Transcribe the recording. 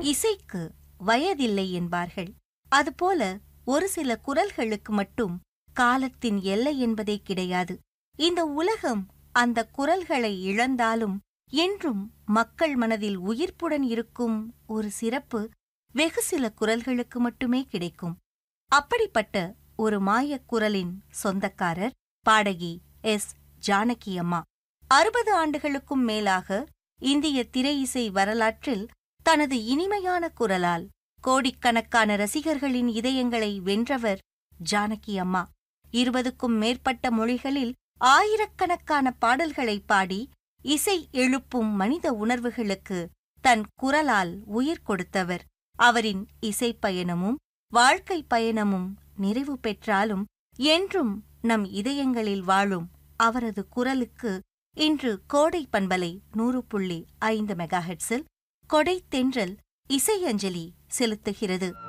இசைக்கு வயதில்லை என்பார்கள் அதுபோல ஒரு சில குரல்களுக்கு மட்டும் காலத்தின் எல்லை என்பதே கிடையாது இந்த உலகம் அந்த குரல்களை இழந்தாலும் என்றும் மக்கள் மனதில் உயிர்ப்புடன் இருக்கும் ஒரு சிறப்பு வெகு சில குரல்களுக்கு மட்டுமே கிடைக்கும் அப்படிப்பட்ட ஒரு மாயக் குரலின் சொந்தக்காரர் பாடகி எஸ் ஜானகி அம்மா அறுபது ஆண்டுகளுக்கும் மேலாக இந்திய திரை இசை வரலாற்றில் தனது இனிமையான குரலால் கோடிக்கணக்கான ரசிகர்களின் இதயங்களை வென்றவர் ஜானகி அம்மா இருபதுக்கும் மேற்பட்ட மொழிகளில் ஆயிரக்கணக்கான பாடல்களை பாடி இசை எழுப்பும் மனித உணர்வுகளுக்கு தன் குரலால் உயிர் கொடுத்தவர் அவரின் இசைப் பயணமும் வாழ்க்கை பயணமும் நிறைவு பெற்றாலும் என்றும் நம் இதயங்களில் வாழும் அவரது குரலுக்கு இன்று கோடை பண்பலை நூறு புள்ளி ஐந்து மெகாஹெட்ஸில் கொடை தென்றல் இசையஞ்சலி செலுத்துகிறது